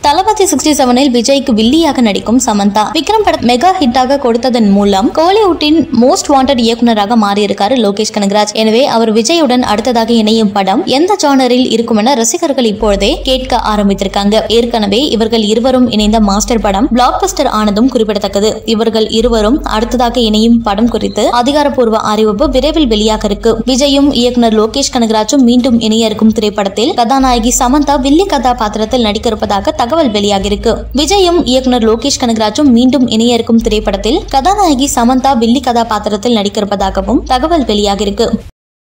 தளபதி sixty செவனில் விஜய்க்கு வில்லியாக நடிக்கும் சமந்தா விக்ரம் படம் மெகா ஹிட்டாக கொடுத்ததன் மூலம் கோலிவுட்டின் மோஸ்ட் வாண்டட் இயக்குனராக மாறியிருக்காரு லோகேஷ் கனகராஜ் எனவே அவர் விஜயுடன் அடுத்ததாக இணையும் படம் எந்த ஜானரில் இருக்கும் என ரசிகர்கள் இப்பொழுதே கேட்க ஆரம்பித்திருக்காங்க ஏற்கனவே இவர்கள் இருவரும் இணைந்த மாஸ்டர் படம் பிளாக் பஸ்டர் ஆனதும் குறிப்பிடத்தக்கது இவர்கள் இருவரும் அடுத்ததாக இணையும் படம் குறித்து அதிகாரப்பூர்வ அறிவிப்பு விரைவில் வெளியாக இருக்கு விஜயும் இயக்குனர் லோகேஷ் கனகராஜும் மீண்டும் இணைய இருக்கும் திரைப்படத்தில் கதாநாயகி சமந்தா வில்லி கதாபாத்திரத்தில் நடிக்க இருப்பதாக தகவல் வெளியாகிருக்கு விஜயும் இயக்குனர் லோகேஷ் கனகராஜும் மீண்டும் இணைய இருக்கும் திரைப்படத்தில் கதாநாயகி சமந்தா வில்லி கதாபாத்திரத்தில் நடிக்க இருப்பதாகவும் தகவல் வெளியாகிருக்கு